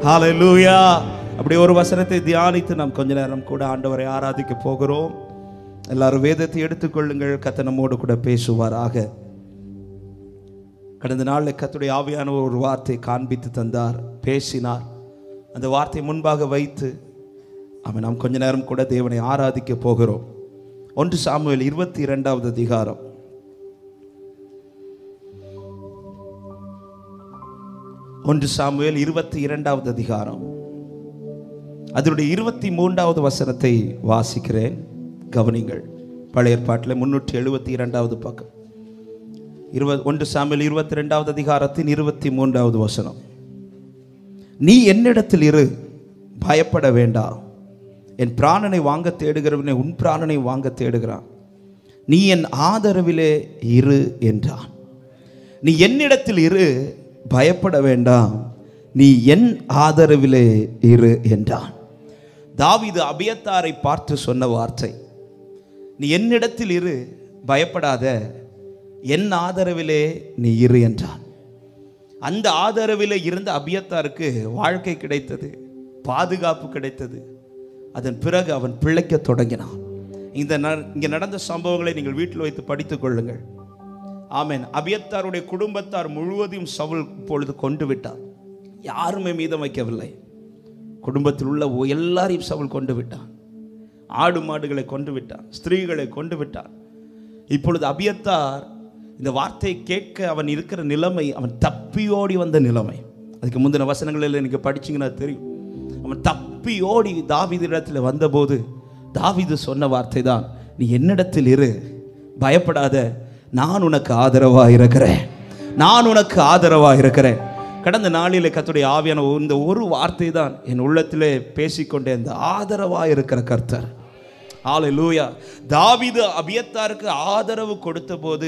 ஹalleluya அப்படி ஒரு வசனத்தை தியானித்து நாம் கொஞ்ச நேரம் கூட ஆண்டவரை ஆராதிக்க போகிறோம் எல்லாரும் வேதத்தை எடுத்துக்கொள்ளுங்கள் கத்த நம்மோடு கூட பேசுவாராக கடந்த நாளில் கத்துடைய ஆவியான ஒரு வார்த்தை காண்பித்து தந்தார் பேசினார் அந்த வார்த்தையை முன்பாக வைத்து அவன் நாம் கொஞ்ச நேரம் கூட தேவனை ஆராதிக்க போகிறோம் ஒன்று சாமுவேல் இருபத்தி இரண்டாவது அதிகாரம் ஒன்று சாமுவேல் இருபத்தி இரண்டாவது அதிகாரம் அதனுடைய இருபத்தி மூன்றாவது வசனத்தை வாசிக்கிறேன் கவனிங்கள் பழைய ஏற்பாட்டில் முன்னூற்றி எழுபத்தி இரண்டாவது பக்கம் இருபது ஒன்று சாமுவேல் இருபத்தி ரெண்டாவது அதிகாரத்தின் இருபத்தி மூன்றாவது வசனம் நீ என்னிடத்தில் இரு பயப்பட வேண்டாம் என் பிராணனை வாங்க தேடுகிறவனை உன் பிராணனை வாங்க தேடுகிறான் நீ என் ஆதரவிலே இரு என்றான் நீ என்னிடத்தில் இரு பயப்பட வேண்டாம் நீ என் ஆதரவிலே இரு என்றான் தாவீது அபியத்தாரை பார்த்து சொன்ன வார்த்தை நீ என்னிடத்தில் இரு பயப்படாத என் ஆதரவிலே நீ இரு என்றான் அந்த ஆதரவிலே இருந்த அபியத்தாருக்கு வாழ்க்கை கிடைத்தது பாதுகாப்பு கிடைத்தது அதன் பிறகு அவன் பிழைக்க தொடங்கினான் இந்த ந- இங்கே நடந்த சம்பவங்களை நீங்கள் வீட்டில் வைத்து படித்துக் கொள்ளுங்கள் ஆமென் அபியத்தாருடைய குடும்பத்தார் முழுவதையும் சவுல் இப்பொழுது கொண்டு விட்டார் யாருமே மீதம் வைக்கவில்லை குடும்பத்தில் உள்ள ஒ- எல்லாரையும் சவுல் கொண்டு விட்டான் ஆடு மாடுகளை கொண்டு விட்டான் ஸ்திரீகளை கொண்டு விட்டான் இப்பொழுது அபியத்தார் இந்த வார்த்தையை கேட்க அவன் இருக்கிற நிலைமை அவன் தப்பியோடி வந்த நிலைமை அதுக்கு முந்தின வசனங்களில் நீங்கள் படிச்சீங்கன்னா தெரியும் அவன் தப்பி ஓடி தாவீதிடத்தில் வந்தபோது தாவீது சொன்ன வார்த்தை தான் நீ என்னிடத்தில் இரு பயப்படாத நான் உனக்கு ஆதரவா இருக்கிறேன் நான் உனக்கு ஆதரவா இருக்கிறேன் கடந்த நாளிலே கர்த்தருடைய ஆவியான இந்த ஒரு வார்த்தை தான் என் உள்ளத்திலே பேசிக்கொண்டே இந்த ஆதரவா இருக்கிற கர்த்தர் ஹalleluya தாவீது அபியத்தாருக்கு ஆதரவு கொடுத்தபோது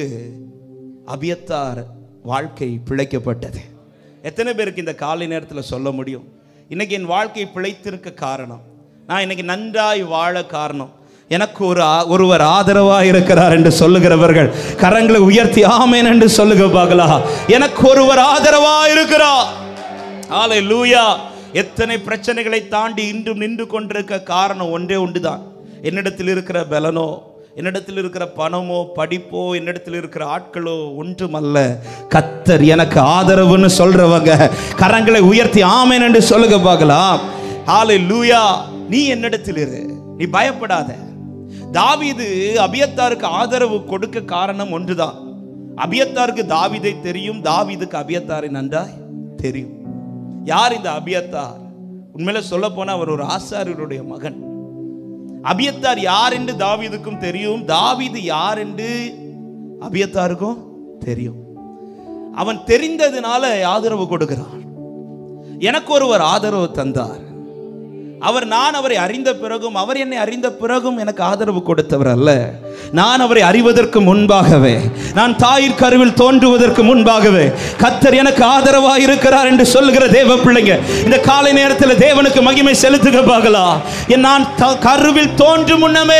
அபியத்தார் வாழ்க்கை பிழைக்கப்பட்டது எத்தனை பேருக்கு இந்த காலை நேரத்தில் சொல்ல முடியும் இன்னைக்கு என் வாழ்க்கை பிழைத்திருக்க காரணம் நான் இன்னைக்கு நன்றாய் வாழ காரணம் எனக்கு ஒரு ஆ- ஒருவர் ஆதரவா இருக்கிறார் என்று சொல்லுகிறவர்கள் கரங்களை உயர்த்தி ஆமேன் என்று சொல்லுக பார்க்கலாம் எனக்கு ஒருவர் ஆதரவா இருக்கிறார் ஆலை லூயா எத்தனை பிரச்சனைகளை தாண்டி இன்றும் நின்று கொண்டிருக்க காரணம் ஒன்றே உண்டுதான் என்னிடத்தில் இருக்கிற பலனோ என்னிடத்தில் இருக்கிற பணமோ படிப்போ என்னிடத்தில் இருக்கிற ஆட்களோ ஒன்றுமல்ல கத்தர் எனக்கு ஆதரவுன்னு சொல்றவங்க கரங்களை உயர்த்தி ஆமேன் என்று சொல்லுங்க பார்க்கலாம் ஆலை லூயா நீ என்னிடத்தில் இரு நீ பயப்படாத தாவீது அபியத்தாருக்கு ஆதரவு கொடுக்க காரணம் ஒன்றுதான் அபியத்தாருக்கு தாவீதை தெரியும் தாவீதுக்கு தாவீதுக்கு நன்றாய் தெரியும் யார் இந்த அபியத்தார் உண்மையில சொல்ல போனா அவர் ஒரு ஆசாரியருடைய மகன் அபியத்தார் யார் என்று தாவீதுக்கும் தெரியும் தாவீது யார் என்று அபியத்தாருக்கும் தெரியும் அவன் தெரிந்ததுனால ஆதரவு கொடுக்கிறான் எனக்கு ஒருவர் ஆதரவு தந்தார் அவர் நான் அவரை அறிந்த பிறகும் அவர் என்னை அறிந்த பிறகும் எனக்கு ஆதரவு கொடுத்தவர் அல்ல நான் அவரை அறிவதற்கு முன்பாகவே நான் தாயிற் கருவில் தோன்றுவதற்கு முன்பாகவே கத்தர் எனக்கு ஆதரவாக இருக்கிறார் என்று சொல்லுகிற தேவ பிள்ளைங்க இந்த காலை நேரத்தில் தேவனுக்கு மகிமை செலுத்துக பார்க்கலாம் என் நான் த- கருவில் தோன்றும் முன்னமே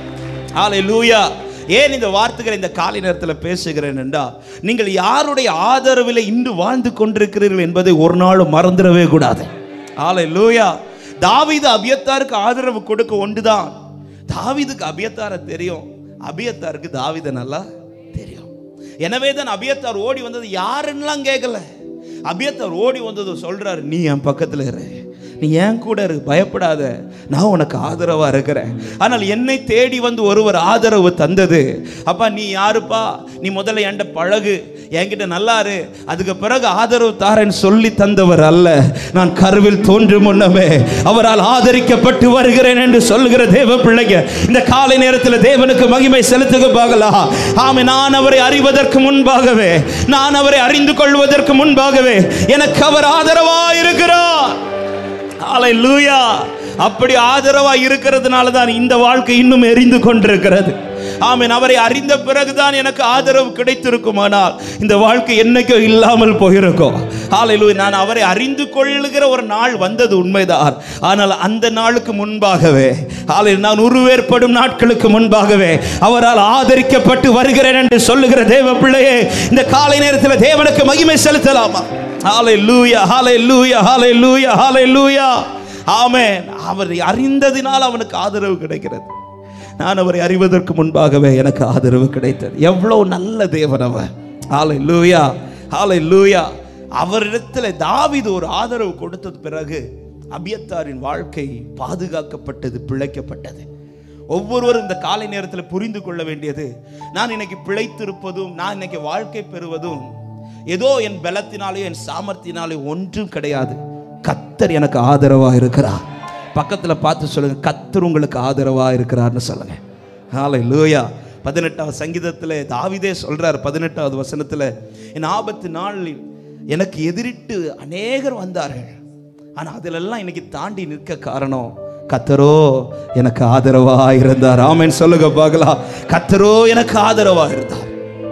ஆலை லூயா ஏன் இந்த வார்த்தைகளை இந்த காலை நேரத்தில் பேசுகிறேன் என்றால் நீங்கள் யாருடைய ஆதரவில் இன்று வாழ்ந்து கொண்டிருக்கிறீர்கள் என்பதை ஒரு நாளும் மறந்துடவே கூடாது ஆலை லூயா தாவீது அபியத்தாருக்கு ஆதரவு கொடுக்க ஒன்றுதான் தாவீதுக்கு அபியத்தாரை தெரியும் அபியத்தாருக்கு தாவீதை நல்லா தெரியும் எனவே தான் அபியத்தார் ஓடி வந்தது யாருன்னெலாம் கேட்கல அபியத்தார் ஓடி வந்தது சொல்றாரு நீ என் பக்கத்தில் இரு நீ ஏன் கூட இரு பயப்படாத நான் உனக்கு ஆதரவா இருக்கிறேன் ஆனால் என்னை தேடி வந்து ஒருவர் ஆதரவு தந்தது அப்பா நீ யாருப்பா நீ முதல்ல என்கிட்ட பழகு என்கிட்ட நல்லா இரு அதுக்கு பிறகு ஆதரவு தாரேன்னு சொல்லி தந்தவர் அல்ல நான் கருவில் தோன்றும் முன்னமே அவரால் ஆதரிக்கப்பட்டு வருகிறேன் என்று சொல்லுகிற தேவ பிள்ளைங்க இந்த காலை நேரத்தில் தேவனுக்கு மகிமை செலுத்துக பார்க்கலாம் ஆமே நான் அவரை அறிவதற்கு முன்பாகவே நான் அவரை அறிந்து கொள்வதற்கு முன்பாகவே எனக்கு அவர் ஆதரவா இருக்கிறார் ஹalleluya அப்படி ஆதரவா இருக்கிறதுனால தான் இந்த வாழ்க்கை இன்னும் எரிந்து கொண்டிருக்கிறது ஆமென் அவரை அறிந்த பிறகுதான் எனக்கு ஆதரவு கிடைத்திருக்குமானால் இந்த வாழ்க்கை என்னைக்கோ இல்லாமல் போயிருக்கும் ஹalleluya நான் அவரை அறிந்து கொள்ளுகிற ஒரு நாள் வந்தது உண்மைதான் ஆனால் அந்த நாளுக்கு முன்பாகவே ஹalleluya நான் உருவேற்படும் நாட்களுக்கு முன்பாகவே அவரால் ஆதரிக்கப்பட்டு வருகிறேன் என்று சொல்லுகிற தேவ பிள்ளையே இந்த காலை நேரத்தில் தேவனுக்கு மகிமை செலுத்தலாமா ஹalleluya ஹalleluya ஹalleluya ஹalleluya ஆமென் அவரை அறிந்ததினால் அவனுக்கு ஆதரவு கிடைக்கிறது நான் அவரை அறிவதற்கு முன்பாகவே எனக்கு ஆதரவு கிடைத்தது எவ்வளவு நல்ல தேவன் அவர் ஹalleluya ஹalleluya அவரிடத்தில் தாவீது ஒரு ஆதரவு கொடுத்தது பிறகு அபியத்தாரின் வாழ்க்கை பாதுகாக்கப்பட்டது பிழைக்கப்பட்டது ஒவ்வொருவரும் இந்த காலை நேரத்தில் புரிந்து கொள்ள வேண்டியது நான் இன்னைக்கு பிழைத்திருப்பதும் நான் இன்னைக்கு வாழ்க்கை பெறுவதும் ஏதோ என் பலத்தினாலேயோ என் சாமர்த்தினாலே ஒன்றும் கிடையாது கத்தர் எனக்கு ஆதரவா இருக்கிறார் பக்கத்துல பார்த்து சொல்லுங்க கத்தர் உங்களுக்கு ஆதரவா இருக்கிறார்னு சொல்லுங்க ஹாலை லூயா பதினெட்டாவது சங்கீதத்தில் தாவிதே சொல்றார் பதினெட்டாவது வசனத்தில் என் ஆபத்து நாளில் எனக்கு எதிரிட்டு அநேகர் வந்தார்கள் ஆனா அதிலெல்லாம் இன்னைக்கு தாண்டி நிற்க காரணம் கத்தரோ எனக்கு ஆதரவா இருந்தார் ஆமென் சொல்லுங்க பார்க்கலாம் கத்தரோ எனக்கு ஆதரவா இருந்தார்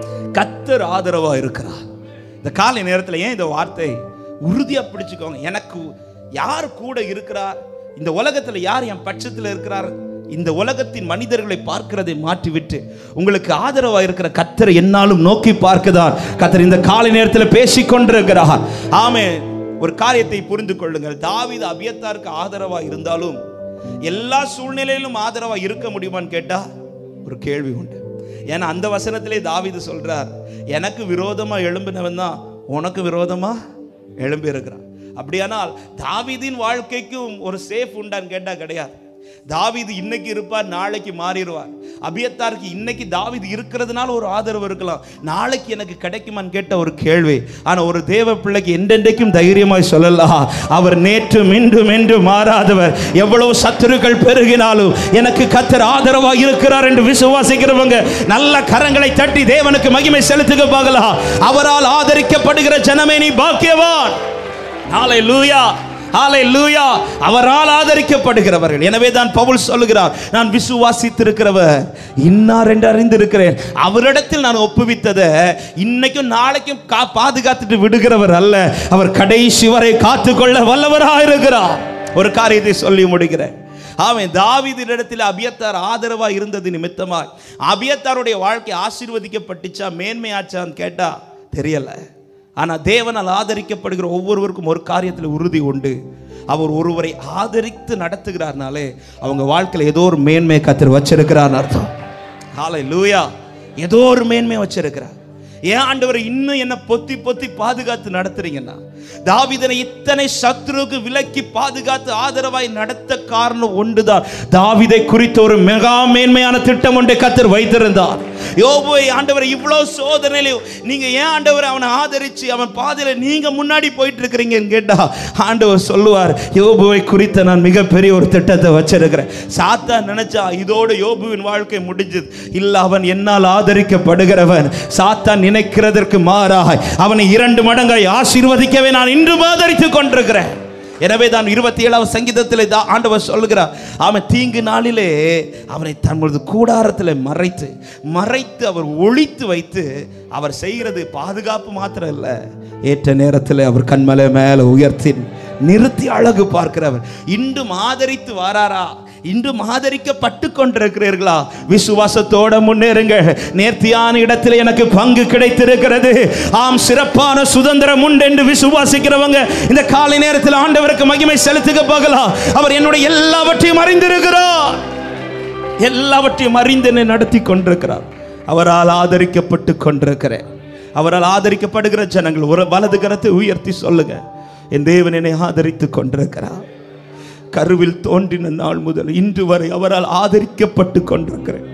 கத்தர் ஆதரவா இருக்கிறார் இந்த காலை நேரத்தில் ஏன் இந்த வார்த்தை உறுதியா பிடிச்சுக்கோங்க எனக்கு யார் கூட இருக்கிறார் இந்த உலகத்துல யார் என் பட்சத்தில் இருக்கிறார் இந்த உலகத்தின் மனிதர்களை பார்க்கிறதை மாற்றிவிட்டு உங்களுக்கு ஆதரவா இருக்கிற கத்தரை என்னாலும் நோக்கி பார்க்குதார் கத்தர் இந்த காலை நேரத்தில் பேசிக் கொண்டிருக்கிறார் ஆமே ஒரு காரியத்தை புரிந்து கொள்ளுங்கள் தாவீது அபியத்தாருக்கு ஆதரவா இருந்தாலும் எல்லா சூழ்நிலையிலும் ஆதரவா இருக்க முடியுமான்னு கேட்டா ஒரு கேள்வி உண்டு ஏன்னா அந்த வசனத்திலே தாவீது சொல்றார் எனக்கு விரோதமா எழும்பினவன் தான் உனக்கு விரோதமா எழும்பி இருக்கிறான் அப்படியானால் தாவீதின் வாழ்க்கைக்கும் ஒரு சேஃப் உண்டான்னு கேட்டா கிடையாது தாவீது இன்னைக்கு இருப்பார் நாளைக்கு மாறிடுவார் அபியத்தாருக்கு இன்னைக்கு தாவீது இருக்கிறதுனால ஒரு ஆதரவு இருக்கலாம் நாளைக்கு எனக்கு கிடைக்குமான்னு கேட்ட ஒரு கேள்வி ஆனா ஒரு தேவ பிள்ளைக்கு என்றென்றைக்கும் தைரியமாய் சொல்லலாம் அவர் நேற்றும் இன்றும் என்று மாறாதவர் எவ்வளவு சத்துருக்கள் பெருகினாலும் எனக்கு கத்தர் ஆதரவா இருக்கிறார் என்று விசுவாசிக்கிறவங்க நல்ல கரங்களை தட்டி தேவனுக்கு மகிமை செலுத்துக பார்க்கலாம் அவரால் ஆதரிக்கப்படுகிற ஜனமே நீ பாக்கியவான் நாளை லூயா ஹalleluya அவரால் ஆதரிக்கப்படுகிறவர்கள் எனவே தான் பவுல் சொல்லுகிறார் நான் விசுவாசித்திருக்கிறவர் இன்னார் என்று அறிந்திருக்கிறேன் அவரிடத்தில் நான் ஒப்புவித்ததை இன்னைக்கும் நாளைக்கும் கா பாதுகாத்துட்டு விடுகிறவர் அல்ல அவர் கடைசி வரை காத்துக்கொள்ள வல்லவராக இருக்கிறார் ஒரு காரியத்தை சொல்லி முடிக்கிறேன் அவன் தாவீதினிடத்தில் அபியத்தார் ஆதரவா இருந்தது நிமித்தமாய் அபியத்தாருடைய வாழ்க்கை ஆசீர்வதிக்கப்பட்டுச்சா மேன்மையாச்சான்னு கேட்டா தெரியல ஆனா தேவனால் ஆதரிக்கப்படுகிற ஒவ்வொருவருக்கும் ஒரு காரியத்தில் உறுதி உண்டு அவர் ஒருவரை ஆதரித்து நடத்துகிறார்னாலே அவங்க வாழ்க்கையில் ஏதோ ஒரு மேன்மை கத்தர் வச்சிருக்கிறார்னு அர்த்தம் ஹாலை லூயா ஏதோ ஒரு மேன்மை வச்சிருக்கிறார் ஏன் ஆண்டவர் இன்னும் என்ன பொத்தி பொத்தி பாதுகாத்து நடத்துறீங்கன்னா தாவீதனை இத்தனை சத்ருக்கு விலக்கி பாதுகாத்து ஆதரவாய் நடத்த காரணம் ஒன்றுதான் தாவீதை குறித்த ஒரு மெகா மேன்மையான திட்டம் ஒன்றை கத்தர் வைத்திருந்தார் யோபுவை ஆண்டவர் இவ்வளவு சோதனையில நீங்க ஏன் ஆண்டவர் அவனை ஆதரிச்சு அவன் பாதையில நீங்க முன்னாடி போயிட்டு இருக்கிறீங்கன்னு கேட்டா ஆண்டவர் சொல்லுவார் யோபுவை குறித்த நான் மிகப்பெரிய ஒரு திட்டத்தை வச்சிருக்கிறேன் சாத்தா நினைச்சா இதோடு யோபுவின் வாழ்க்கை முடிஞ்சது இல்ல அவன் என்னால் ஆதரிக்கப்படுகிறவன் சாத்தான் நினைக்கிறதற்கு மாறாய் அவனை இரண்டு மடங்காய் ஆசீர்வதிக்கவே நான் இன்றும் ஆதரித்துக் கொண்டிருக்கிறேன் எனவே தான் இருபத்தி ஏழாவது சங்கீதத்தில் தான் ஆண்டவர் சொல்லுகிறார் அவன் தீங்கு நாளிலே அவனை தனது கூடாரத்தில் மறைத்து மறைத்து அவர் ஒழித்து வைத்து அவர் செய்கிறது பாதுகாப்பு மாத்திரம் இல்லை ஏற்ற நேரத்தில் அவர் கண்மலை மேலே உயர்த்தி நிறுத்தி அழகு பார்க்கிறவர் இன்றும் ஆதரித்து வாராரா இன்றும் ஆதரிக்கப்பட்டு கொண்டிருக்கிறீர்களா விசுவாசத்தோட முன்னேறுங்கள் நேர்த்தியான இடத்தில் எனக்கு பங்கு கிடைத்திருக்கிறது ஆம் சிறப்பான சுதந்திரம் உண்டு என்று விசுவாசிக்கிறவங்க இந்த காலை நேரத்தில் ஆண்டவருக்கு மகிமை செலுத்துக போகலாம் அவர் என்னுடைய எல்லாவற்றையும் அறிந்திருக்கிறார் எல்லாவற்றையும் அறிந்து என்னை நடத்தி கொண்டிருக்கிறார் அவரால் ஆதரிக்கப்பட்டு கொண்டிருக்கிறேன் அவரால் ஆதரிக்கப்படுகிற ஜனங்கள் ஒரு வலது கரத்தை உயர்த்தி சொல்லுங்க என் தேவன் என்னை ஆதரித்து கொண்டிருக்கிறார் கருவில் தோன்றின நாள் முதல் இன்று வரை அவரால் ஆதரிக்கப்பட்டு கொண்டிருக்கிறேன்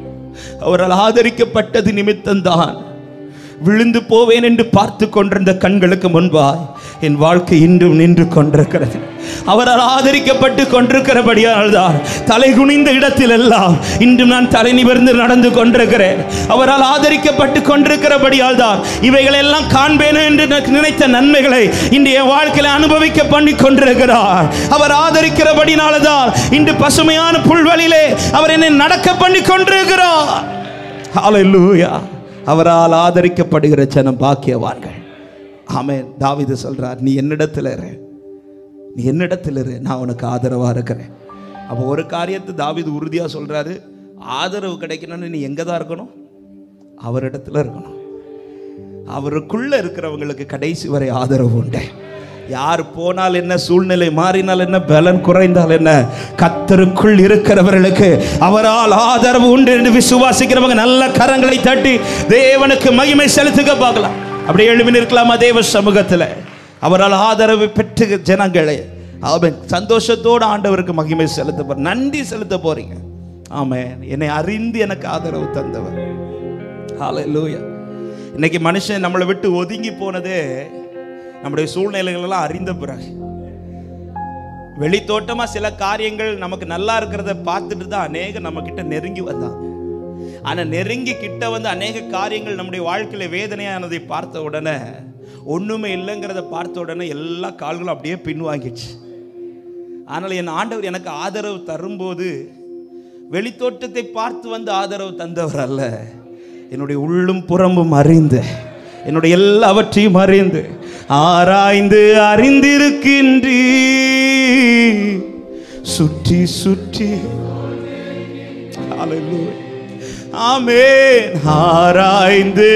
அவரால் ஆதரிக்கப்பட்டது நிமித்தம்தான் விழுந்து போவேன் என்று பார்த்து கொண்டிருந்த கண்களுக்கு முன்பாய் என் வாழ்க்கை இன்றும் நின்று கொண்டிருக்கிறது அவரால் ஆதரிக்கப்பட்டு கொண்டிருக்கிறபடியால் தான் தலை குனிந்த இடத்தில் எல்லாம் இன்றும் நான் தலை நிமிர்ந்து நடந்து கொண்டிருக்கிறேன் அவரால் ஆதரிக்கப்பட்டு கொண்டிருக்கிறபடியால் தான் இவைகள் எல்லாம் காண்பேன் என்று எனக்கு நினைத்த நன்மைகளை இன்று என் வாழ்க்கையில் அனுபவிக்க பண்ணி கொண்டிருக்கிறார் அவர் ஆதரிக்கிறபடினால தான் இன்று பசுமையான புல்வெளியிலே அவர் என்னை நடக்க பண்ணி கொண்டிருக்கிறார் ஹalleluya அவரால் ஆதரிக்கப்படுகிற ஜனம் பாக்கியவான்கள் ஆமென் தாவீது சொல்றார் நீ என்னிடத்தில் இரு நீ என்னிடத்தில் இரு நான் உனக்கு ஆதரவா இருக்கிறேன் அப்போ ஒரு காரியத்தை தாவீது உறுதியா சொல்றாரு ஆதரவு கிடைக்கணும்னு நீ எங்க தான் இருக்கணும் அவரிடத்துல இருக்கணும் அவருக்குள்ள இருக்கிறவங்களுக்கு கடைசி வரை ஆதரவு உண்டு யார் போனால் என்ன சூழ்நிலை மாறினால் என்ன பலன் குறைந்தால் என்ன கத்தருக்குள் இருக்கிறவர்களுக்கு அவரால் ஆதரவு உண்டு என்று விசுவாசிக்கிறவங்க நல்ல கரங்களை தட்டி தேவனுக்கு மகிமை செலுத்துக பார்க்கலாம் அப்படியே எழுப்பி நிற்கலாமா தேவ சமூகத்தில் அவரால் ஆதரவு பெற்று ஜனங்களே அவன் சந்தோஷத்தோடு ஆண்டவருக்கு மகிமை செலுத்த போற நன்றி செலுத்த போறீங்க ஆமென் என்னை அறிந்து எனக்கு ஆதரவு தந்தவர் ஹalleluya இன்னைக்கு மனுஷன் நம்மளை விட்டு ஒதுங்கி போனதே நம்முடைய சூழ்நிலைகள் எல்லாம் அறிந்த பிறகு வெளித்தோட்டமா சில காரியங்கள் நமக்கு நல்லா இருக்கிறத பார்த்துட்டு தான் அநேக நம்ம கிட்ட நெருங்கி வந்தாங்க ஆனா நெருங்கி கிட்ட வந்து அநேக காரியங்கள் நம்முடைய வாழ்க்கையில வேதனையானதை பார்த்த உடனே ஒண்ணுமே இல்லைங்கிறத பார்த்த உடனே எல்லா கால்களும் அப்படியே பின்வாங்கிடுச்சு ஆனால் என் ஆண்டவர் எனக்கு ஆதரவு தரும்போது வெளித்தோட்டத்தை பார்த்து வந்து ஆதரவு தந்தவர் அல்ல என்னுடைய உள்ளும் புறமும் அறிந்து என்னுடைய எல்லாவற்றையும் அறிந்து ஆராய்ந்து அறிந்திருக்கின்றீ சுற்றி சுற்றி Hallelujah. ஆமென் ஆராய்ந்து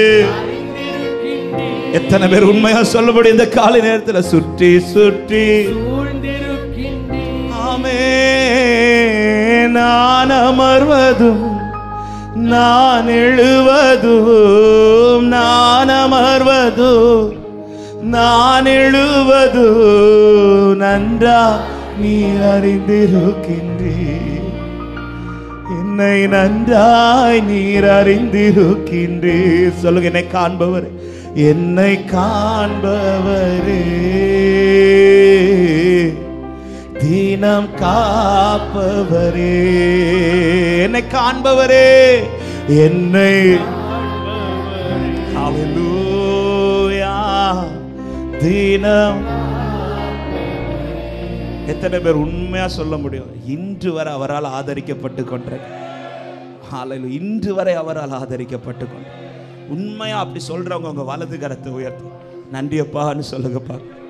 எத்தனை பேர் உண்மையா சொல்ல முடியும் இந்த காலை நேரத்தில் சுற்றி சுற்றி ஆமே நான் அமர்வதும் நான் எழுவதும் நான் அமர்வதும் நான் எழுவதும் நன்றா நீ அறிந்திருக்கின்றீ என்னை நன்றாய் நீர் அறிந்திருக்கின்றே சொல்லுங்க என்னை காண்பவர் என்னை காண்பவரே தீனம் காப்பவரே என்னை காண்பவரே என்னை ஹalleluya தீனம் எத்தனை பேர் உண்மையா சொல்ல முடியும் இன்று வரை அவரால் ஆதரிக்கப்பட்டு கொண்டிருக்க இன்று வரை அவரால் ஆதரிக்கப்பட்டு கொண்டு உண்மையா அப்படி சொல்றவங்க உங்க வலது கரத்தை உயர்த்தி நன்றியப்பான்னு சொல்லுங்கப்பா